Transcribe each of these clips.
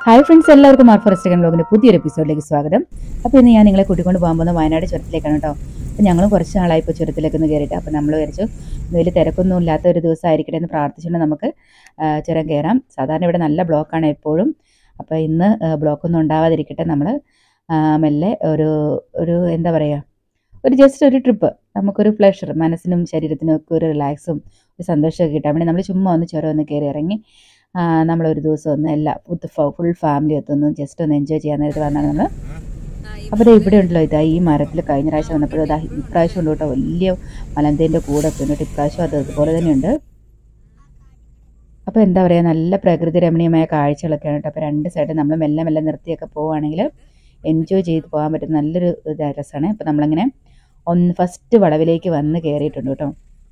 Hi friends എല്ലാവർക്കും Mark Forest second ബ്ലോഗിൻ്റെ പുതിയൊരു എപ്പിസോഡിലേക്ക് സ്വാഗതം അപ്പോൾ ഇന്ന് ഞാൻ നിങ്ങളെ കൂട്ടിക്കൊണ്ട് പോകാൻ പോകുന്നത് വയനാട് ചുരത്തിലേക്കാണ് കേട്ടോ അപ്പോൾ ഞങ്ങളും കുറച്ച് നാളായി ഇപ്പോൾ ചുരത്തിലേക്ക് ഒന്ന് കയറിയിട്ട് അപ്പോൾ നമ്മൾ വിചാരിച്ചു വലിയ തിരക്കൊന്നും ഇല്ലാത്ത ഒരു ദിവസമായിരിക്കട്ടെ എന്ന് പ്രാർത്ഥിച്ചുകൊണ്ട് നമുക്ക് ആ, ചുരം കയറാം സാധാരണ ഇവിടെ നല്ല ബ്ലോക്കാണ് എപ്പോഴും അപ്പോൾ ഇന്ന് ബ്ലോക്കൊന്നും ഉണ്ടാവാതിരിക്കട്ടെ നമ്മൾ മെല്ലെ ഒരു ഒരു എന്താ പറയുക ഒരു ജസ്റ്റ് ഒരു ട്രിപ്പ് നമുക്കൊരു പ്ലഷർ മനസ്സിനും ശരീരത്തിനും ഒക്കെ ഒരു റിലാക്സും ഒരു സന്തോഷമൊക്കെ കിട്ടാൻ വേണ്ടി നമ്മൾ ചുമ്മാ ഒന്ന് ചുരം ഒന്ന് കയറി ഇറങ്ങി ആ, നമ്മളൊരു ദിവസം ഒന്ന് എല്ലാ ഫുൾ ഫാമിലി ഒത്തൊന്ന് ജസ്റ്റ് ഒന്ന് എൻജോയ് ചെയ്യാൻ നേരത്ത് വന്നാണ് നമ്മൾ അപ്പോൾ ദേ ഇവിടെ ഉണ്ടല്ലോ ഇതാ ഈ മരത്തിൽ കഴിഞ്ഞ പ്രാവശ്യം വന്നപ്പോഴും ഇതാ ഇപ്രാവശ്യം ഉണ്ട് കേട്ടോ വലിയ മലന്തേൻ്റെ കൂടെ ഒക്കെ ഉണ്ട് കേട്ടോ ഇപ്രാവശ്യം അത് അതുപോലെ തന്നെയുണ്ട് അപ്പോൾ എന്താ പറയുക നല്ല പ്രകൃതി രമണീയമായ കാഴ്ചകളൊക്കെയാണ് കേട്ടോ അപ്പോൾ രണ്ട് സൈഡ് നമ്മൾ മെല്ലെ മെല്ലെ നിർത്തിയൊക്കെ പോവുകയാണെങ്കിൽ എൻജോയ് ചെയ്ത് പോകാൻ പറ്റുന്ന നല്ലൊരു ഇത് രസമാണ് അപ്പോൾ നമ്മളിങ്ങനെ ഒന്ന് ഫസ്റ്റ് വളവിലേക്ക് വന്ന് കയറിയിട്ടുണ്ട് കേട്ടോ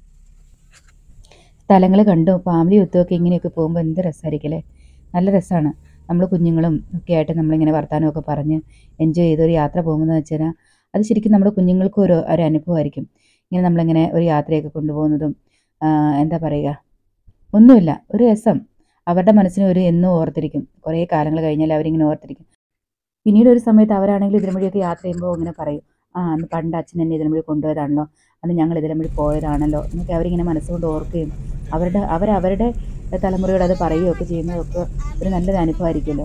സ്ഥലങ്ങൾ കണ്ടു ഫാമിലി ഒത്തുമൊക്കെ ഇങ്ങനെയൊക്കെ പോകുമ്പോൾ എന്ത് രസമായിരിക്കും അല്ലേ നല്ല രസമാണ് നമ്മൾ കുഞ്ഞുങ്ങളും ഒക്കെ ആയിട്ട് നമ്മളിങ്ങനെ വർത്തമാനമൊക്കെ പറഞ്ഞ് എൻജോയ് ചെയ്ത് ഒരു യാത്ര പോകുന്നതെന്ന് വെച്ച് കഴിഞ്ഞാൽ അത് ശരിക്കും നമ്മുടെ കുഞ്ഞുങ്ങൾക്കും ഒരു ഒരു അനുഭവമായിരിക്കും ഇങ്ങനെ നമ്മളിങ്ങനെ ഒരു യാത്രയൊക്കെ കൊണ്ടുപോകുന്നതും ആ, എന്താ പറയുക ഒന്നുമില്ല ഒരു രസം അവരുടെ മനസ്സിന് ഒരു എന്നും ഓർത്തിരിക്കും കുറേ കാലങ്ങൾ കഴിഞ്ഞാൽ അവരിങ്ങനെ ഓർത്തിരിക്കും പിന്നീട് ഒരു സമയത്ത് അവരാണെങ്കിൽ ഇതിനു വഴിയൊക്കെ യാത്ര ചെയ്യുമ്പോൾ ഇങ്ങനെ പറയും ആ അന്ന് പണ്ട് അച്ഛൻ എന്നെ ഇതിനു വഴി കൊണ്ടുപോയതാണല്ലോ അന്ന് ഞങ്ങൾ ഇതിനു വഴി പോയതാണല്ലോ എന്നൊക്കെ അവരിങ്ങനെ മനസ്സുകൊണ്ട് ഓർക്കുകയും അവരുടെ അവരവരുടെ തലമുറയോട് അത് പറയുകയൊക്കെ ചെയ്യുന്നതൊക്കെ ഒരു നല്ലൊരു അനുഭവമായിരിക്കുമല്ലോ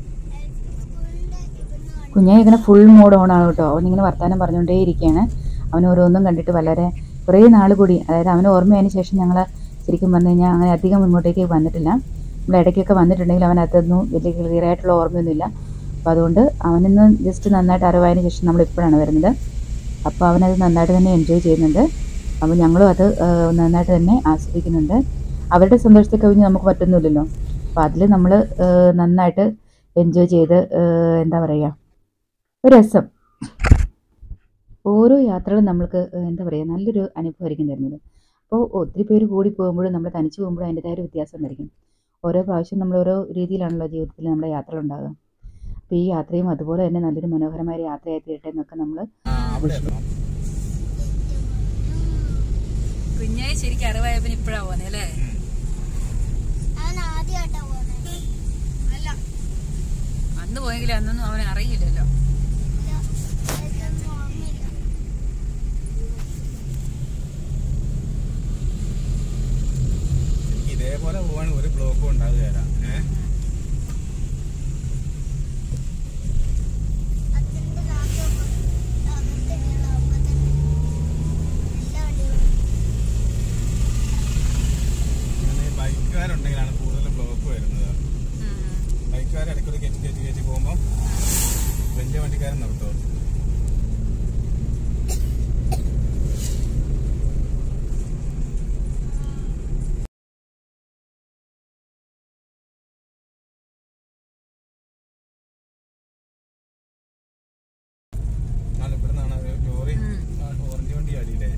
കുഞ്ഞെ ഇങ്ങനെ ഫുൾ മോഡ് ഓൺ ആണ് കേട്ടോ അവനിങ്ങനെ വർത്തമാനം പറഞ്ഞുകൊണ്ടേ ഇരിക്കുകയാണ് അവൻ ഓരോന്നും കണ്ടിട്ട് വളരെ കുറേ നാൾ കൂടി അതായത് അവന് ഓർമ്മയതിന് ശേഷം ഞങ്ങൾ ശരിക്കും പറഞ്ഞു കഴിഞ്ഞാൽ അങ്ങനെ അധികം ഇങ്ങോട്ടേക്ക് വന്നിട്ടില്ല നമ്മൾ ഇടയ്ക്കൊക്കെ വന്നിട്ടുണ്ടെങ്കിൽ അവൻ അതൊന്നും വലിയ ക്ലിയർ ആയിട്ടുള്ള ഓർമ്മയൊന്നുമില്ല അപ്പോൾ അതുകൊണ്ട് അവനിന്ന് ജസ്റ്റ് നന്നായിട്ട് അറിവായതിന് ശേഷം നമ്മൾ ഇപ്പോഴാണ് വരുന്നത് അപ്പോൾ അവനത് നന്നായിട്ട് തന്നെ എൻജോയ് ചെയ്യുന്നുണ്ട് അപ്പോൾ ഞങ്ങളും അത് ആ, നന്നായിട്ട് തന്നെ ആസ്വദിക്കുന്നുണ്ട് അവരുടെ സന്തോഷത്തെ കവിഞ്ഞ് നമുക്ക് പറ്റുന്നില്ലല്ലോ അപ്പോൾ അതിൽ നമ്മൾ നന്നായിട്ട് എൻജോയ് ചെയ്ത് ആ, എന്താ പറയുക ഒരു രസം ഓരോ യാത്രകളും നമ്മൾക്ക് ആ, എന്താ പറയുക നല്ലൊരു അനുഭവമായിരിക്കും തരുന്നത് അപ്പോൾ ഒത്തിരി പേര് കൂടി പോകുമ്പോഴും നമ്മൾ തനിച്ച് പോകുമ്പോഴും അതിൻ്റെതായ ഒരു വ്യത്യാസം ഉണ്ടായിരിക്കും ഓരോ പ്രാവശ്യം നമ്മൾ ഓരോ രീതിയിലാണല്ലോ ജീവിതത്തിൽ നമ്മുടെ യാത്രകൾ ഉണ്ടാകുക അപ്പോൾ ഈ യാത്രയും അതുപോലെ തന്നെ നല്ലൊരു മനോഹരമായ ഒരു യാത്രയായി തീരട്ടെ എന്നൊക്കെ നമ്മൾ കുഞ്ഞായി ശരിക്കും അറിവായപ്പൻ ഇപ്പഴാ പോന്നെ അല്ലേ അവൻ ആദ്യമായിട്ടാ പോകുന്നത് അല്ല അന്ന് പോയെങ്കിലും അന്നൊന്നും അവൻ അറിയില്ലല്ലോ അതൊന്നും ഓർമ്മയില്ല എനിക്ക് ഇതേപോലെ പോവാൻ ഒരു ബ്ലോക്കും ഉണ്ടാകുകയില്ല ഏഹ് അച്ഛൻ്റെ ലാപ്ടോപ്പ് അകത്ത് തന്നെയുള്ള അപ്പൊ തന്നെ എല്ലാ വണ്ടികളും ഇങ്ങനെ ഈ ബൈക്കുകാരുണ്ടെങ്കിലാണ് കൂടുതൽ ബ്ലോക്ക് വരുന്നത് ബൈക്കുകാർ ഇടയ്ക്കൊരു കയറ്റി കയറ്റി കയറ്റി പോകുമ്പോൾ വലിയ വണ്ടിക്കാരൻ നിർത്തും എന്നാലും ഇവിടെ നിന്നാണ് ഒരു ലോറി ആ ഓറഞ്ച് വണ്ടി അടിയില്ലേ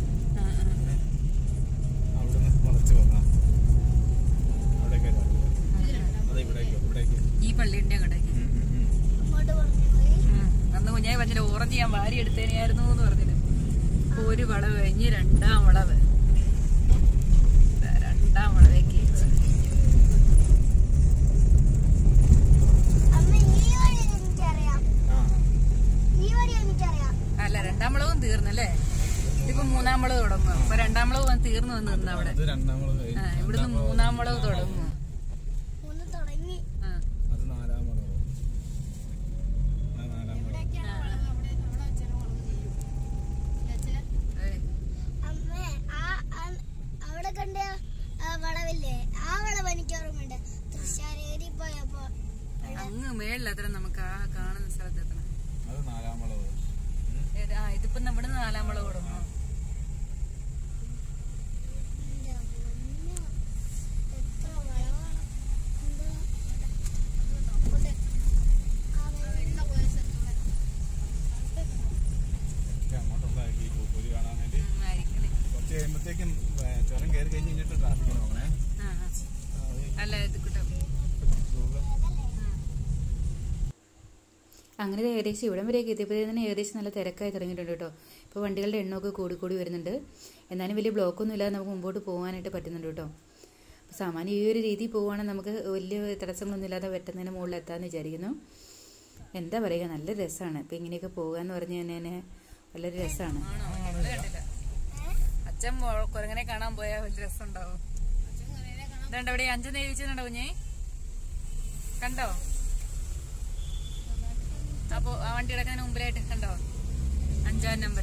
അവിടുന്ന് മുളച്ച് വന്നാ അവിടേക്ക് അതെ ഇവിടേക്ക് ഇവിടേക്ക് ഈ പള്ളിയുടെ അങ്ങോട്ടേക്ക് ഉം, ഉം, ഉം. അങ്ങോട്ട് പറഞ്ഞു പോയി അന്ന് കുഞ്ഞായി പറഞ്ഞില്ല ഓറഞ്ച് ഞാൻ വാരി എടുത്തേനെയായിരുന്നു എന്ന് പറഞ്ഞില്ല അപ്പൊ ഒരു വളവ് കഴിഞ്ഞ് രണ്ടാം വളവ് ദാ രണ്ടാം വളവേക്ക് വെച്ച്. അമ്മ ഈ വഴി എനിക്കറിയാം ആ ഈ വഴി എനിക്കറിയാം അല്ല രണ്ടാം വളവും തീർന്നല്ലേ ഇതിപ്പോ മൂന്നാം വളവ് തുടങ്ങും അപ്പൊ രണ്ടാം വളവ് വന്ന് തീർന്നു വന്ന് നിന്ന് അവിടെ അത് രണ്ടാമത് കഴിഞ്ഞു. ആ, ഇവിടുന്ന് മൂന്നാം വളവ് തുടങ്ങും ഒന്ന് തുടങ്ങി ആ. അത് നാലാം വളവ് അത് നാലാം വളവ് ഏ, അമ്മേ ആ ആ- അവിടെ കണ്ട ആ വളവില്ലേ ആ വളവ് എനിക്ക് ഓർമ്മയുണ്ട് തൃശ്ശാരേരി പോയപ്പോ ഉള്ള അങ്ങ് മേളിലത്ര നമുക്ക് ആ കാണുന്ന സ്ഥലത്ത് എത്തണം അത് നാലാം വളവ് ഏത്? ആ ഇതിപ്പോ നമ്മുടെ നാലാം വളവ് തുടങ്ങും എൻ്റെ പൊന്നോ. എത്ര വളവാണ്. എന്താ? അവിടെ. ആ വെള്ള പോലെ സ്ഥലത്തൂടെ. ഒക്കെ അങ്ങോട്ടുള്ളതാക്കി ഈ പൂപ്പൊലി കാണാൻ വേണ്ടി ഉം, ആയിരിക്കണേ കുറച്ച് കഴിയുമ്പോഴത്തേക്കും ഏ, ചുരം കയറി കഴിഞ്ഞ് കഴിഞ്ഞിട്ട് ട്രാഫിക് നോക്കണേ ആ, ആ. ആ, അത് അല്ല ഇത് കിട്ടും സ്കൂളില് അങ്ങനെ ഇത് ഏകദേശം ഇവിടം വരെയൊക്കെ എത്തിയപ്പോഴേ തന്നെ ഏകദേശം നല്ല തിരക്കായി തുടങ്ങിയിട്ടുണ്ട് കേട്ടോ ഇപ്പോൾ വണ്ടികളുടെ എണ്ണമൊക്കെ കൂടി കൂടി വരുന്നുണ്ട് എന്നാലും വലിയ ബ്ലോക്കൊന്നും ഇല്ലാതെ നമുക്ക് മുമ്പോട്ട് പോകാനായിട്ട് പറ്റുന്നുണ്ട് കേട്ടോ സാമാന്യം ഈ ഒരു രീതിയിൽ പോവുകയാണെങ്കിൽ നമുക്ക് വലിയ തടസ്സങ്ങളൊന്നും ഇല്ലാതെ വെട്ടുന്നതിന് മുകളിൽ എത്താമെന്ന് വിചാരിക്കുന്നു എന്താ പറയുക നല്ല രസമാണ് ഇപ്പം ഇങ്ങനെയൊക്കെ പോകുക എന്ന് പറഞ്ഞു കഴിഞ്ഞാൽ വളരെ രസമാണ് അച്ഛൻ മോ- കുരങ്ങനെ കാണാൻ പോയാൽ വലിയ രസം ഉണ്ടാവും ഇതുണ്ട് ഇവിടെ അഞ്ചെന്ന് എഴുതിച്ചിട്ടുണ്ടോ കുഞ്ഞേ കണ്ടോ അപ്പോ ആ വണ്ടി കിടക്കുന്നതിന് മുമ്പിലായിട്ട് കണ്ടോ അഞ്ചാം നമ്പർ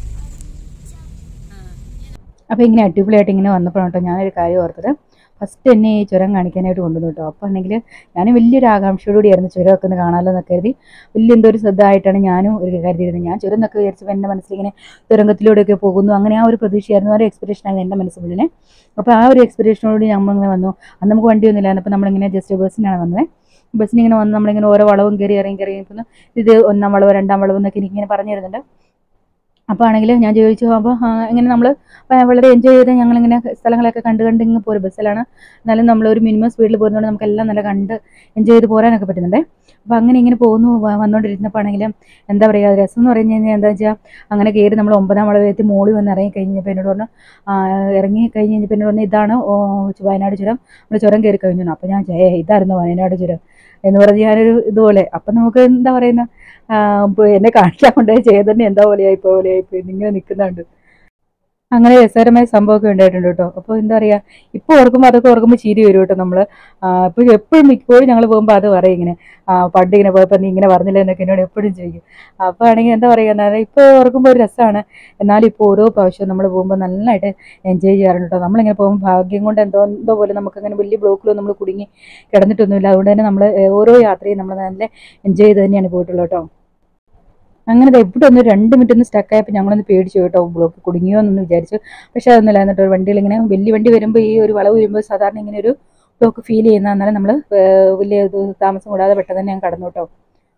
അപ്പോൾ ഇങ്ങനെ അടിപൊളിയായിട്ട് ഇങ്ങനെ വന്നപ്പോഴാണ് കേട്ടോ ഞാനൊരു കാര്യം ഓർത്തത് ഫസ്റ്റ് എന്നെ ഈ ചുരം കാണിക്കാനായിട്ട് കൊണ്ടുവന്നു കേട്ടോ അപ്പോൾ ആണെങ്കിൽ ഞാൻ വലിയൊരു ആകാംക്ഷയോടുകൂടിയായിരുന്നു ചുരമൊക്കെ ഒന്ന് കാണാമല്ലോ എന്നൊക്കെ കരുതി വലിയ എന്തോ ഒരു ശ്രദ്ധ ആയിട്ടാണ് ഞാനും ഒരു കരുതിയിരുന്നത് ഞാൻ ചുരം എന്നൊക്കെ വിചാരിച്ചപ്പോൾ എൻ്റെ മനസ്സിലിങ്ങനെ തുരങ്കത്തിലൂടെയൊക്കെ പോകുന്നു അങ്ങനെ ആ ഒരു പ്രതീക്ഷയായിരുന്നു ആ ഒരു എക്സ്പെക്ടേഷൻ ആയിരുന്നു എൻ്റെ മനസ്സിൽ മുഴുവൻ അപ്പോൾ ആ ഒരു എക്സ്പെക്ടേഷനോട് നമ്മളിങ്ങനെ വന്നു അന്ന് നമുക്ക് വണ്ടിയൊന്നും ഇല്ലായിരുന്നു അപ്പോൾ നമ്മളിങ്ങനെ ജസ്റ്റ് ബസ്സിനാണ് വന്നത് ബസ്സിന് ഇങ്ങനെ വന്ന് നമ്മളിങ്ങനെ ഓരോ വളവും കയറി ഇറങ്ങി കയറി ഇരിക്കുന്നു ഇത് ഒന്നാം വളവ് രണ്ടാം വളവ് എന്നൊക്കെ എനിക്കിങ്ങനെ പറഞ്ഞു തരുന്നുണ്ട് അപ്പോൾ ആണെങ്കിൽ ഞാൻ ചോദിച്ചു അപ്പോൾ ഇങ്ങനെ നമ്മൾ വളരെ എൻജോയ് ചെയ്ത് ഞങ്ങളിങ്ങനെ സ്ഥലങ്ങളൊക്കെ കണ്ട് കണ്ട് ഇങ്ങനെ പോരും ബസ്സിലാണ് എന്നാലും നമ്മൾ ഒരു മിനിമം സ്പീഡിൽ പോകുന്നതുകൊണ്ട് നമുക്കെല്ലാം നല്ല കണ്ട് എൻജോയ് ചെയ്ത് പോരാനൊക്കെ പറ്റുന്നുണ്ട് അപ്പോൾ അങ്ങനെ ഇങ്ങനെ പോകുന്നു വ- വന്നുകൊണ്ടിരുന്നപ്പോൾ ആണെങ്കിലും എന്താ പറയുക രസം എന്ന് പറഞ്ഞു കഴിഞ്ഞാൽ എന്താ വെച്ചാൽ അങ്ങനെ കയറി നമ്മൾ ഒമ്പതാം വളവെത്തി മോളി വന്ന് ഇറങ്ങി കഴിഞ്ഞപ്പോൾ എന്നോട് പറഞ്ഞു ആ, ഇറങ്ങി കഴിഞ്ഞ് കഴിഞ്ഞപ്പോൾ എന്നോട് പറഞ്ഞു ഇതാണ് ഓ, വയനാട് ചുരം നമ്മൾ ചുരം കയറി കഴിഞ്ഞു അപ്പോൾ ഞാൻ ഏ ഇതായിരുന്നു വയനാട് ചുരം എന്ന് പറഞ്ഞ് ഞാനൊരു ഇതുപോലെ അപ്പം നമുക്ക് എന്താ പറയുന്ന ആ, ഇപ്പൊ എന്നെ കാണിക്കാൻ കൊണ്ടുപോയി ചെയ്തന്നെ എന്താ പോലെയായിപ്പോ പോലെയായിപ്പോ ഇങ്ങനെ നിൽക്കുന്നുണ്ട് അങ്ങനെ രസകരമായ സംഭവമൊക്കെ ഉണ്ടായിട്ടുണ്ട് കേട്ടോ അപ്പോൾ എന്താ പറയുക ഇപ്പോൾ ഓർക്കുമ്പോൾ അതൊക്കെ ഓർക്കുമ്പോൾ ചിരി വരും കേട്ടോ നമ്മൾ ഇപ്പോൾ എപ്പോഴും മിക്കപ്പോഴും ഞങ്ങൾ പോകുമ്പോൾ അത് പറയും ഇങ്ങനെ ആ, പണ്ട് ഇങ്ങനെ പോയപ്പോൾ നീ ഇങ്ങനെ പറഞ്ഞില്ല എന്നൊക്കെ എന്നോട് എപ്പോഴും ചോദിക്കും അപ്പോൾ ആണെങ്കിൽ എന്താ പറയുക ഇപ്പോൾ ഓർക്കുമ്പോൾ ഒരു രസമാണ് എന്നാലും ഇപ്പോൾ ഓരോ പ്രാവശ്യവും നമ്മൾ പോകുമ്പോൾ നല്ലതായിട്ട് എൻജോയ് ചെയ്യാറുണ്ട് കേട്ടോ നമ്മളിങ്ങനെ പോകുമ്പോൾ ഭാഗ്യം കൊണ്ട് എന്തോ എന്തോ പോലെ നമുക്കങ്ങനെ വലിയ ബ്ലോക്കിലോ നമ്മൾ കുടുങ്ങി കിടന്നിട്ടൊന്നുമില്ല അതുകൊണ്ട് തന്നെ നമ്മൾ ഓരോ യാത്രയും നമ്മൾ നല്ല എൻജോയ് ചെയ്ത് തന്നെയാണ് പോയിട്ടുള്ളത് കേട്ടോ അങ്ങനെ ദേ ഇവിടെ ഒന്ന് രണ്ട് മിനിറ്റ് ഒന്ന് സ്റ്റക്ക് ആയപ്പോൾ ഞങ്ങളൊന്ന് പേടിച്ചു കേട്ടോ ബ്ലോക്ക് കുടുങ്ങിയോ എന്നൊന്ന് വിചാരിച്ചു പക്ഷേ അതൊന്നുമില്ല എന്നിട്ട് ഒരു വണ്ടിയിൽ ഇങ്ങനെ വലിയ വണ്ടി വരുമ്പോൾ ഈ ഒരു വളവ് വരുമ്പോൾ സാധാരണ ഇങ്ങനെ ഒരു ബ്ലോക്ക് ഫീൽ ചെയ്യുന്ന എന്നാലും നമ്മൾ വലിയ ഇത് താമസം കൂടാതെ പെട്ടെന്ന് തന്നെ ഞാൻ കടന്നു കേട്ടോ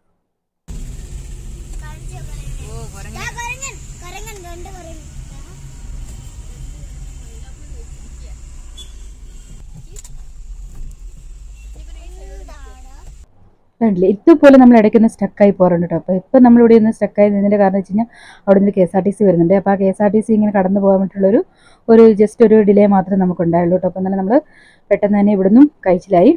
കാണിച്ചോ കൊരങ്ങൻ. ഓ കുരങ്ങ ദാ കൊരങ്ങൻ കൊരങ്ങൻ രണ്ട് കൊരങ്ങൻ എന്താടാ? കണ്ടില്ലേ ഇതുപോലെ നമ്മൾ ഇടയ്ക്കൊന്ന് സ്റ്റക്കായി പോകാറുണ്ട് കേട്ടോ അപ്പോൾ ഇപ്പം നമ്മളിവിടെ ഒന്ന് സ്റ്റക്കായി നിന്നതിൻ്റെ കാരണം വെച്ച് കഴിഞ്ഞാൽ അവിടെ നിന്ന് K S R T C വരുന്നുണ്ട് അപ്പോൾ ആ K S R T C ഇങ്ങനെ കടന്നു പോകാൻ വേണ്ടിയിട്ടുള്ളൊരു ഒരു ജസ്റ്റ് ഒരു ഡിലേ മാത്രമേ നമുക്ക് ഉണ്ടായുള്ളൂ കേട്ടോ അപ്പം തന്നെ നമ്മൾ പെട്ടെന്ന് തന്നെ ഇവിടുന്നും കഴിച്ചിലായി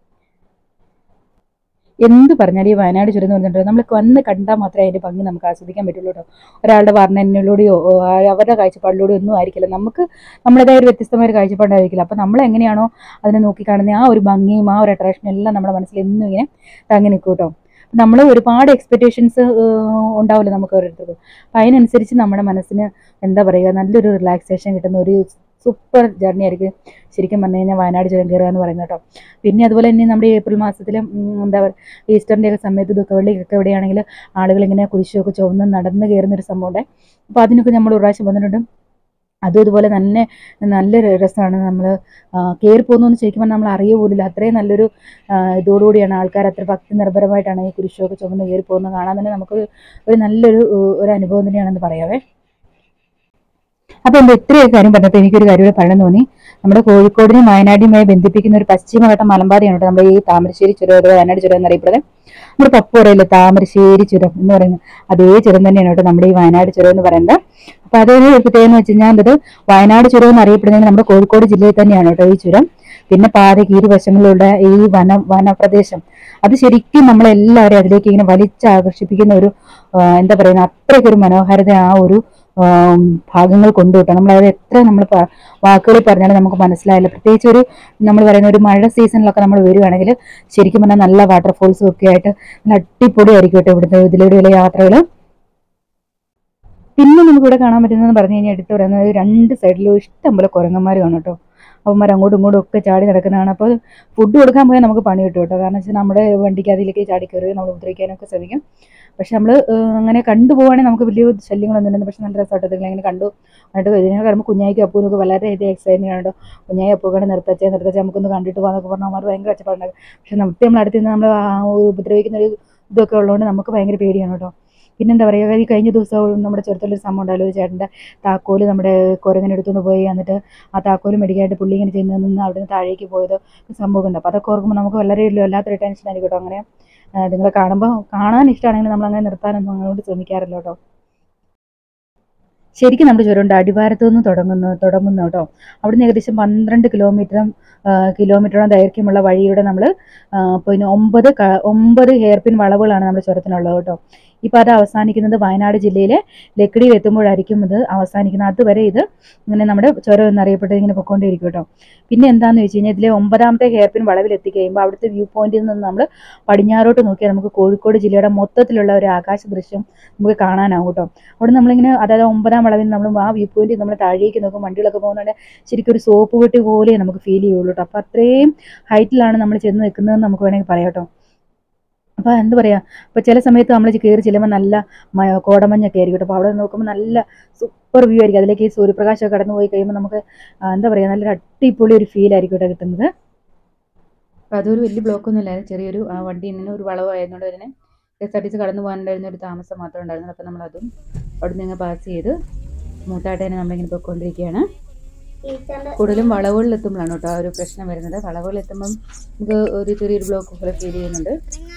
എന്ത് പറഞ്ഞാലും ഈ വയനാട് ചുരം എന്ന് പറഞ്ഞിട്ട് നമ്മൾ വന്ന് കണ്ടാൽ മാത്രമേ അതിൻ്റെ ഭംഗി നമുക്ക് ആസ്വദിക്കാൻ പറ്റുള്ളൂ കേട്ടോ ഒരാളുടെ വർണ്ണനയിലൂടെയോ ഓ, ആ- അവരുടെ കാഴ്ചപ്പാടിലൂടെയോ ഒന്നും ആയിരിക്കില്ല നമുക്ക് നമ്മുടേതായ ഒരു വ്യത്യസ്തമായ ഒരു കാഴ്ചപ്പാടായിരിക്കില്ല അപ്പോൾ നമ്മൾ എങ്ങനെയാണോ അതിനെ നോക്കി കാണുന്ന ആ ഒരു ഭംഗിയും ആ ഒരു അട്രാക്ഷനും എല്ലാം നമ്മുടെ മനസ്സിൽ എന്നും ഇങ്ങനെ തങ്ങി നിൽക്കും കേട്ടോ നമ്മൾ ഒരുപാട് എക്സ്പെക്റ്റേഷൻസ് ഉണ്ടാവില്ല നമുക്ക് ഓരോരുത്തർക്കും അപ്പം അതിനനുസരിച്ച് നമ്മുടെ മനസ്സിന് എന്താ പറയുക നല്ലൊരു റിലാക്സേഷൻ കിട്ടുന്ന ഒരു സൂപ്പർ ജേർണി ആയിരിക്കും ശരിക്കും പറഞ്ഞു കഴിഞ്ഞാൽ വയനാട് ചുരം കയറുക എന്ന് പറയുന്നത് കേട്ടോ പിന്നെ അതുപോലെ തന്നെ നമ്മുടെ ഈ ഏപ്രിൽ മാസത്തിലും ഉം, എന്താ പറയുക ഈസ്റ്ററിൻ്റെ ഒക്കെ സമയത്ത് ദുഃഖവെള്ളിയൊക്കെ എവിടെയാണെങ്കിൽ ആളുകൾ ഇങ്ങനെ കുരിശൊക്കെ ചുവന്ന് നടന്ന് കയറുന്ന ഒരു സംഭവം ഉണ്ട് അപ്പോൾ അതിനൊക്കെ നമ്മൾ ഒരു പ്രാവശ്യം വന്നിട്ടുണ്ട് അതും ഇതുപോലെ നല്ല നല്ല രസമാണ് നമ്മൾ കയറി പോകുന്നു ശരിക്കും പറഞ്ഞാൽ നമ്മൾ അറിയ പോലില്ല അത്രയും നല്ലൊരു ആ, ഇതോടുകൂടിയാണ് ആൾക്കാർ അത്ര ഭക്തി നിർഭരമായിട്ടാണ് ഈ കുരിശൊക്കെ ചുമന്ന് കയറി പോകുന്നത് കാണാൻ തന്നെ നമുക്ക് ഒരു നല്ലൊരു ഏഹ്, ഒരു അനുഭവം തന്നെയാണെന്ന് പറയാവേ അപ്പോൾ എന്താ ഇത്രയൊക്കെ കാര്യം പറഞ്ഞപ്പോൾ എനിക്കൊരു കാര്യം കൂടെ പറയണം തോന്നി നമ്മുടെ കോഴിക്കോടിനെയും വയനാടിനുമായി ബന്ധിപ്പിക്കുന്ന ഒരു പശ്ചിമഘട്ട മലമ്പാതയാണ് കേട്ടോ നമ്മുടെ ഈ താമരശ്ശേരി ചുരം അഥവാ വയനാട് ചുരം എന്നറിയപ്പെടുന്നത് നമ്മുടെ പപ്പു പറയില്ലേ താമരശ്ശേരി ചുരം എന്ന് പറയുന്നത് അതേ ചുരം തന്നെയാണ് കേട്ടോ നമ്മുടെ ഈ വയനാട് ചുരം എന്ന് പറയുന്നത് അപ്പൊ അതൊരു പ്രത്യേകത എന്ന് വെച്ച് കഴിഞ്ഞാൽ അത് വയനാട് ചുരം എന്ന് അറിയപ്പെടുന്നത് നമ്മുടെ കോഴിക്കോട് ജില്ലയിൽ തന്നെയാണ് കേട്ടോ ഈ ചുരം പിന്നെ പാതയ്ക്ക് ഇരുവശങ്ങളിലുള്ള ഈ വന വനപ്രദേശം അത് ശരിക്കും നമ്മളെല്ലാവരും അതിലേക്ക് ഇങ്ങനെ വലിച്ചാകർഷിപ്പിക്കുന്ന ഒരു ആ, എന്താ പറയുക അത്രയ്ക്കൊരു മനോഹാരിത ആ ഒരു ആം, ഭാഗങ്ങൾ കൊണ്ടു കിട്ടും നമ്മളത് എത്ര നമ്മൾ വാക്കുകളിൽ പറഞ്ഞാലും നമുക്ക് മനസ്സിലായില്ല പ്രത്യേകിച്ച് ഒരു നമ്മൾ പറയുന്ന ഒരു മഴ സീസണിലൊക്കെ നമ്മൾ വരികയാണെങ്കിൽ ശരിക്കും പറഞ്ഞാൽ നല്ല വാട്ടർഫോൾസും ഒക്കെ ആയിട്ട് നല്ല അടിപൊളിയായിരിക്കും കേട്ടോ ഇവിടുത്തെ ഇതിലൂടെയുള്ള യാത്രകൾ പിന്നെ നമുക്ക് ഇവിടെ കാണാൻ പറ്റുന്നതെന്ന് പറഞ്ഞു കഴിഞ്ഞാൽ എടുത്തു പറയുന്നത് രണ്ട് സൈഡിലും ഇഷ്ടം പോലെ കുരങ്ങന്മാർ കാണും കേട്ടോ അവന്മാർ അങ്ങോട്ടും ഇങ്ങോട്ടും ഒക്കെ ചാടി നടക്കുന്നതാണ് അപ്പോൾ ഫുഡ് കൊടുക്കാൻ പോയാൽ നമുക്ക് പണി കിട്ടും കേട്ടോ കാരണം വെച്ചാൽ നമ്മുടെ വണ്ടിക്ക് അതിലേക്ക് ചാടി കയറി നമ്മൾ ഉപദ്രവിക്കാനൊക്കെ ശ്രമിക്കും പക്ഷെ നമ്മൾ അങ്ങനെ കണ്ടു പോവുകയാണെങ്കിൽ നമുക്ക് വലിയ ശല്യങ്ങളൊന്നും ഇല്ല പക്ഷെ നല്ല രസമായിട്ട് ഇങ്ങനെ കണ്ടു കണ്ടിട്ട് ഇതിനെ കാണുമ്പോൾ കുഞ്ഞായിക്കും അപ്പൂനൊക്കെ വളരെയധികം എക്സൈറ്റിംഗ് ആണ് കേട്ടോ കുഞ്ഞായി അപ്പൂക്കാണ് നിർത്തച്ചേ നിർത്തച്ചേ നമുക്കൊന്ന് കണ്ടിട്ട് പോകാന്നൊക്കെ പറഞ്ഞാൽ അവന്മാർ ഭയങ്കര ഒച്ചപ്പാടുണ്ടാകും പക്ഷെ നമുക്ക് നമ്മൾ അടുത്ത് നിന്ന് നമ്മൾ ആ ഒരു ഉപദ്രവിക്കുന്ന ഒരു ഇതൊക്കെ ഉള്ളതുകൊണ്ട് നമുക്ക് ഭയങ്കര പേടിയാണ് കേട്ടോ പിന്നെന്താ പറയുക ഈ കഴിഞ്ഞ ദിവസം നമ്മുടെ ചെറുത്തുള്ളൊരു സംഭവം ഉണ്ടായാലും ഒരു ചേട്ടൻ്റെ താക്കോല് നമ്മുടെ കുരങ്ങനെ എടുത്തുകൊണ്ട് പോയി എന്നിട്ട് ആ താക്കോല് മേടിക്കാനായിട്ട് പുള്ളി ഇങ്ങനെ ചെന്ന് നിന്ന് അവിടെ നിന്ന് താഴേക്ക് പോയത് സംഭവം ഉണ്ട് അപ്പോൾ അതൊക്കെ ഓർക്കുമ്പോൾ നമുക്ക് വളരെ ഒരു വല്ലാത്തൊരു ടെൻഷൻ ആയിരിക്കും കേട്ടോ അങ്ങനെ ആ, നിങ്ങളെ കാണുമ്പോൾ കാണാൻ ഇഷ്ടമാണെങ്കിൽ നമ്മൾ അങ്ങനെ നിർത്താനൊന്നും അങ്ങോട്ട് ശ്രമിക്കാറില്ല കേട്ടോ ശരിക്കും നമ്മുടെ ചുരമുണ്ട് അടിവാരത്തു നിന്ന് തുടങ്ങുന്നു തുടങ്ങുന്നു കേട്ടോ അവിടുന്ന് ഏകദേശം പന്ത്രണ്ട് കിലോമീറ്ററും കിലോമീറ്ററോളം ദൈർഘ്യമുള്ള വഴിയിലൂടെ നമ്മൾ പിന്നെ ഒമ്പത് ക- ഒമ്പത് ഹെയർ പിൻ വളവുകളാണ് നമ്മുടെ ചുരത്തിനുള്ളത് കേട്ടോ ഈ പാത അവസാനിക്കുന്നത് വയനാട് ജില്ലയിലെ ലക്കിടിയിൽ എത്തുമ്പോഴായിരിക്കും ഇത് അവസാനിക്കുന്നത് അതുവരെ ഇത് ഇങ്ങനെ നമ്മുടെ ചുരം എന്നറിയപ്പെട്ട് ഇങ്ങനെ പൊയ്ക്കൊണ്ടിരിക്കും കേട്ടോ പിന്നെ എന്താണെന്ന് വെച്ച് കഴിഞ്ഞാൽ ഇതിലെ ഒമ്പതാമത്തെ ഹെയർ പിൻ വളവിൽ എത്തിക്കഴിയുമ്പോൾ അവിടുത്തെ വ്യൂ പോയിന്റിൽ നിന്ന് നമ്മൾ പടിഞ്ഞാറോട്ട് നോക്കിയാൽ നമുക്ക് കോഴിക്കോട് ജില്ലയുടെ മൊത്തത്തിലുള്ള ഒരു ആകാശ ദൃശ്യം നമുക്ക് കാണാനാവും കേട്ടോ അവിടെ നമ്മളിങ്ങനെ അതായത് ഒമ്പതാം വളവിൽ നമ്മൾ ആ വ്യൂ പോയിന്റിൽ നമ്മൾ താഴേക്ക് നോക്കും വണ്ടികളൊക്കെ പോകുന്നുണ്ട് ശരിക്കും ഒരു സോപ്പ് പെട്ടി പോലെ നമുക്ക് ഫീൽ ചെയ്യുള്ളൂ കേട്ടോ അപ്പോൾ അത്രയും ഹൈറ്റിലാണ് നമ്മൾ ചെന്ന് നിൽക്കുന്നതെന്ന് നമുക്ക് വേണമെങ്കിൽ പറയാം കേട്ടോ അപ്പോൾ എന്താ പറയുക ഇപ്പോൾ ചില സമയത്ത് നമ്മൾ കയറി ചെല്ലുമ്പോൾ നല്ല മ- കോടമഞ്ഞൊക്കെ ആയിരിക്കും കേട്ടോ അപ്പോൾ അവിടെ നോക്കുമ്പോൾ നല്ല സൂപ്പർ വ്യൂ ആയിരിക്കും അതിലേക്ക് ഈ സൂര്യപ്രകാശമൊക്കെ കടന്നു പോയി കഴിയുമ്പോൾ നമുക്ക് ആ, എന്താ പറയുക നല്ലൊരു അടിപൊളി ഒരു ഫീൽ ആയിരിക്കും കേട്ടോ കിട്ടുന്നത് അപ്പോൾ അതൊരു വലിയ ബ്ലോക്കൊന്നും ഇല്ലായിരുന്നു ചെറിയൊരു ആ വണ്ടി ഇങ്ങനെ ഒരു വളവായതുകൊണ്ട് തന്നെ K S R T C കടന്നു പോകാനുണ്ടായിരുന്ന ഒരു താമസം മാത്രമേ ഉണ്ടായിരുന്നുള്ളൂ അപ്പോൾ നമ്മളതും അവിടെ നിന്ന് പാസ് ചെയ്ത് മൂത്തായിട്ട് തന്നെ നമ്മളിങ്ങനെ പോയിക്കൊണ്ടിരിക്കുകയാണ് ടീച്ചറിന്റെ കൂടുതലും വളവുകളിൽ എത്തുമ്പോഴാണ് കേട്ടോ ആ ഒരു പ്രശ്നം വരുന്നത് വളവുകളിൽ എത്തുമ്പം നമുക്ക് ഒരു ചെറിയൊരു ബ്ലോക്ക് പോലെ ഫീൽ ചെയ്യുന്നുണ്ട്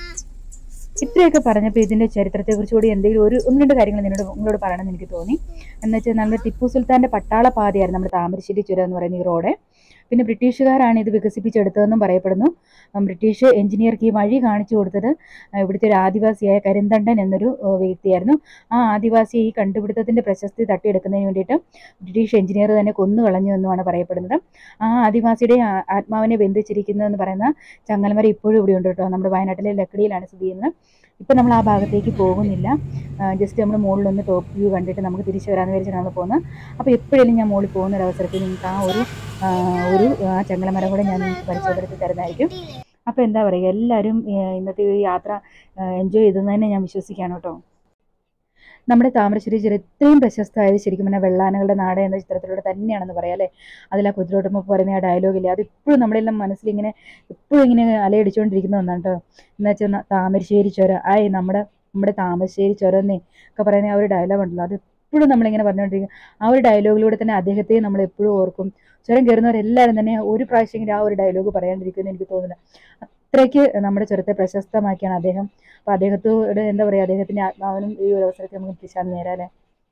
ഇത്രയൊക്കെ പറഞ്ഞപ്പോൾ ഇതിന്റെ ചരിത്രത്തെക്കുറിച്ച് കൂടി എന്തെങ്കിലും ഒരു ഒന്ന് രണ്ട് കാര്യങ്ങൾ നിന്നോട് നിങ്ങളോട് പറയണമെന്ന് എനിക്ക് തോന്നി എന്ന് വെച്ചാൽ നമ്മുടെ ടിപ്പു സുൽത്താന്റെ പട്ടാള പാതയായിരുന്നു നമ്മുടെ താമരശ്ശേരി ചുരം എന്ന് പറയുന്ന ഈ റോഡ് പിന്നെ ബ്രിട്ടീഷുകാരാണ് ഇത് വികസിപ്പിച്ചെടുത്തതെന്നും പറയപ്പെടുന്നു ഉം, ബ്രിട്ടീഷ് എഞ്ചിനീയർക്ക് ഈ വഴി കാണിച്ചു കൊടുത്തത് ആ, ഇവിടുത്തെ ഒരു ആദിവാസിയായ കരിന്തണ്ടൻ എന്നൊരു ഏഹ്, വ്യക്തിയായിരുന്നു ആ ആദിവാസി ഈ കണ്ടുപിടുത്തത്തിന്റെ പ്രശസ്തി തട്ടിയെടുക്കുന്നതിന് വേണ്ടിയിട്ട് ബ്രിട്ടീഷ് എഞ്ചിനീയർ തന്നെ കൊന്നു കളഞ്ഞു എന്നുമാണ് പറയപ്പെടുന്നത് ആ ആദിവാസിയുടെ ആ- ആത്മാവിനെ ബന്ധിച്ചിരിക്കുന്നു എന്ന് പറയുന്ന ചങ്ങലമര ഇപ്പോഴും ഇവിടെ ഉണ്ട് കേട്ടോ നമ്മുടെ വയനാട്ടിലെ ലക്കിടിയിലാണ് സ്ഥിതി ചെയ്യുന്നത് ഇപ്പം നമ്മൾ ആ ഭാഗത്തേക്ക് പോകുന്നില്ല ജസ്റ്റ് നമ്മൾ മുകളിലൊന്ന് ടോപ്പ് വ്യൂ കണ്ടിട്ട് നമുക്ക് തിരിച്ചു വരാമെന്ന് വിചാരിച്ചാണ് നമ്മൾ പോകുന്നത് അപ്പോൾ എപ്പോഴെങ്കിലും ഞാൻ മുകളിൽ പോകുന്ന ഒരു അവസരത്തിൽ നിങ്ങൾക്ക് ആ ഒരു ആ, ഒരു ആ ചങ്ങലമരം കൂടെ ഞാൻ നിങ്ങൾക്ക് പരിചയപ്പെടുത്തി തരുന്നതായിരിക്കും അപ്പോൾ എന്താ പറയുക എല്ലാവരും ഏഹ്, ഇന്നത്തെ ഈ യാത്ര എൻജോയ് ചെയ്തെന്ന് തന്നെ ഞാൻ വിശ്വസിക്കുകയാണ് കേട്ടോ നമ്മുടെ താമരശ്ശേരി ചുരം ഇത്രയും പ്രശസ്തമായത് ശരിക്കും പറഞ്ഞാൽ വെള്ളാനകളുടെ നാട് എന്ന ചിത്രത്തിലൂടെ തന്നെയാണെന്ന് പറയാം അല്ലേ അതിൽ ആ കുതിരോട്ടുമ്പോൾ പറയുന്ന ആ ഡയലോഗില്ലേ അത് ഇപ്പോഴും നമ്മുടെ എല്ലാം മനസ്സിൽ ഇങ്ങനെ എപ്പോഴും ഇങ്ങനെ അലയടിച്ചുകൊണ്ടിരിക്കുന്ന ഒന്നാണ് കേട്ടോ എന്ന് വെച്ചാൽ താമരശ്ശേരി ചുരം ആയി നമ്മുടെ നമ്മുടെ താമരശ്ശേരി ചുരം എന്നേ ഒക്കെ പറയുന്ന ആ ഒരു ഡയലോഗ് ഉണ്ടല്ലോ അത് എപ്പോഴും നമ്മളിങ്ങനെ പറഞ്ഞുകൊണ്ടിരിക്കും ആ ഒരു ഡയലോഗിലൂടെ തന്നെ അദ്ദേഹത്തെ നമ്മൾ എപ്പോഴും ഓർക്കും ചുരം കയറുന്നവരെല്ലാവരും തന്നെ ഒരു പ്രാവശ്യമെങ്കിലും ആ ഒരു ഡയലോഗ് പറയാണ്ടിരിക്കുമെന്ന് എനിക്ക് തോന്നുന്നില്ല അത്രയ്ക്ക് നമ്മുടെ ചുരത്തെ പ്രശസ്തമാക്കിയാണ് അദ്ദേഹം അപ്പോൾ അദ്ദേഹത്തോട് എന്താ പറയുക അദ്ദേഹത്തിൻ്റെ ആത്മാവിനും ഈ ഒരു അവസരത്തിൽ നമുക്ക് പിശാൻ നേരാല്ലേ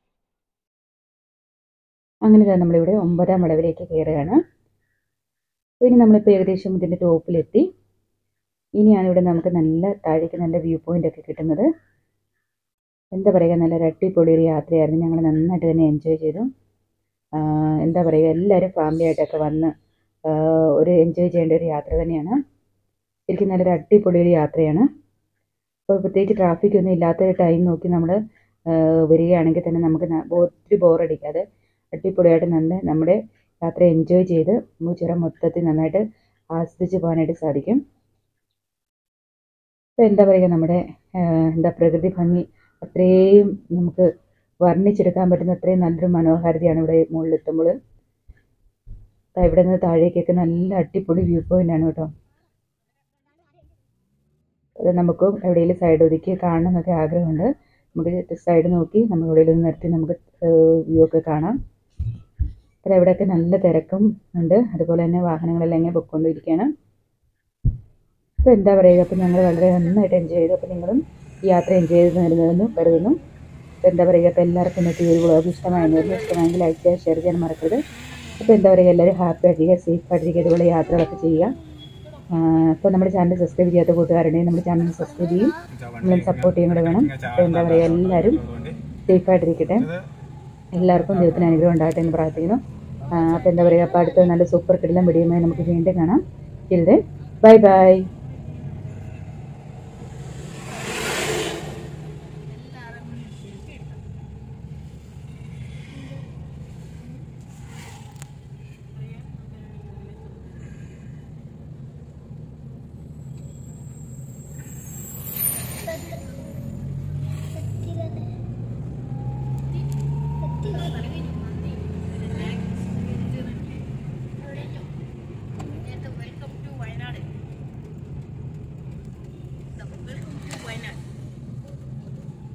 അങ്ങനെ തന്നെ നമ്മളിവിടെ ഒമ്പതാം വളവിലേക്ക് കയറുകയാണ് അപ്പോൾ ഇനി നമ്മളിപ്പോൾ ഏകദേശം ഇതിൻ്റെ ടോപ്പിലെത്തി ഇനിയാണ് ഇവിടെ നമുക്ക് നല്ല താഴേക്ക് നല്ല വ്യൂ പോയിന്റ് ഒക്കെ കിട്ടുന്നത് എന്താ പറയുക നല്ല ഒരു അടിപൊളി ഒരു യാത്രയായിരുന്നു ഞങ്ങൾ നന്നായിട്ട് തന്നെ എൻജോയ് ചെയ്തു ആഹ് എന്താ പറയുക എല്ലാവരും ഫാമിലി ആയിട്ടൊക്കെ വന്ന് ആഹ് ഒരു എൻജോയ് ചെയ്യേണ്ട ഒരു യാത്ര തന്നെയാണ് ശരിക്കും നല്ലൊരു അടിപൊളി ഒരു യാത്രയാണ് അപ്പോൾ പ്രത്യേകിച്ച് ട്രാഫിക് ഒന്നും ഇല്ലാത്തൊരു ടൈം നോക്കി നമ്മൾ വരികയാണെങ്കിൽ തന്നെ നമുക്ക് ന- ഒത്തിരി ബോറടിക്കാതെ അടിപൊളിയായിട്ട് നല്ല നമ്മുടെ യാത്ര എൻജോയ് ചെയ്ത് നമുക്ക് ചുരം മൊത്തത്തിൽ നന്നായിട്ട് ആസ്വദിച്ച് പോകാനായിട്ട് സാധിക്കും അപ്പോൾ എന്താ പറയുക നമ്മുടെ ആഹ് എന്താ പ്രകൃതി ഭംഗി അത്രയും നമുക്ക് വർണ്ണിച്ചെടുക്കാൻ പറ്റുന്ന അത്രയും നല്ലൊരു മനോഹാരിതയാണ് ഇവിടെ മുകളിലെത്തുമ്പോൾ ദാ ഇവിടെ നിന്ന് താഴേക്കൊക്കെ നല്ല അടിപൊളി വ്യൂ പോയിന്റ് ആണ് കേട്ടോ അത് നമുക്കും എവിടെയെങ്കിലും സൈഡ് ഒതുക്കി കാണണം എന്നൊക്കെ ആഗ്രഹമുണ്ട് നമുക്ക് സൈഡ് നോക്കി നമ്മൾ എവിടെയെങ്കിലും നിർത്തി നമുക്ക് വ്യൂ ഒക്കെ കാണാം അപ്പോൾ ഇവിടെയൊക്കെ നല്ല തിരക്കും ഉണ്ട് അതുപോലെ തന്നെ വാഹനങ്ങളെല്ലാം ഇങ്ങനെ പൊയ്ക്കൊണ്ടിരിക്കുകയാണ് അപ്പോൾ എന്താ പറയുക അപ്പോൾ ഞങ്ങൾ വളരെ നന്നായിട്ട് എൻജോയ് ചെയ്തു അപ്പോൾ നിങ്ങളും ഈ യാത്ര എൻജോയ് ചെയ്ത് വരുന്നതെന്ന് കരുതുന്നു അപ്പോൾ എന്താ പറയുക അപ്പോൾ എല്ലാവർക്കും ഇന്നത്തെ ഈ ഒരു വ്ളോഗ് ഇഷ്ടമായിരുന്നു ഇഷ്ടമായെങ്കിൽ ലൈക്ക് ചെയ്യുക ഷെയർ ചെയ്യാൻ മറക്കരുത് അപ്പോൾ എന്താ പറയുക എല്ലാവരും ഹാപ്പി ആയിട്ടിരിക്കുക സേഫ് ആയിട്ടിരിക്കുക ഇതുപോലെ യാത്രകളൊക്കെ ചെയ്യുക അപ്പോൾ നമ്മുടെ ചാനൽ സബ്സ്ക്രൈബ് ചെയ്യാത്ത കൂട്ടുകാരുണ്ടെങ്കിൽ നമ്മുടെ ചാനൽ സബ്സ്ക്രൈബ് ചെയ്യും നമ്മളെ സപ്പോർട്ട് ചെയ്യും കൂടെ വേണം അപ്പോൾ എന്താ പറയുക എല്ലാവരും സേഫ് ആയിട്ടിരിക്കട്ടെ എല്ലാവർക്കും ദൈവത്തിന് അനുഗ്രഹം ഉണ്ടാകട്ടെ എന്ന് പ്രാർത്ഥിക്കുന്നു അപ്പോൾ എന്താ പറയുക അപ്പോൾ അടുത്ത നല്ല സൂപ്പർ കിടലം വീഡിയോയുമായി നമുക്ക് വീണ്ടും കാണാം children bye bye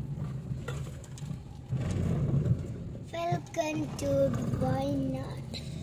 Welcome to Why Not?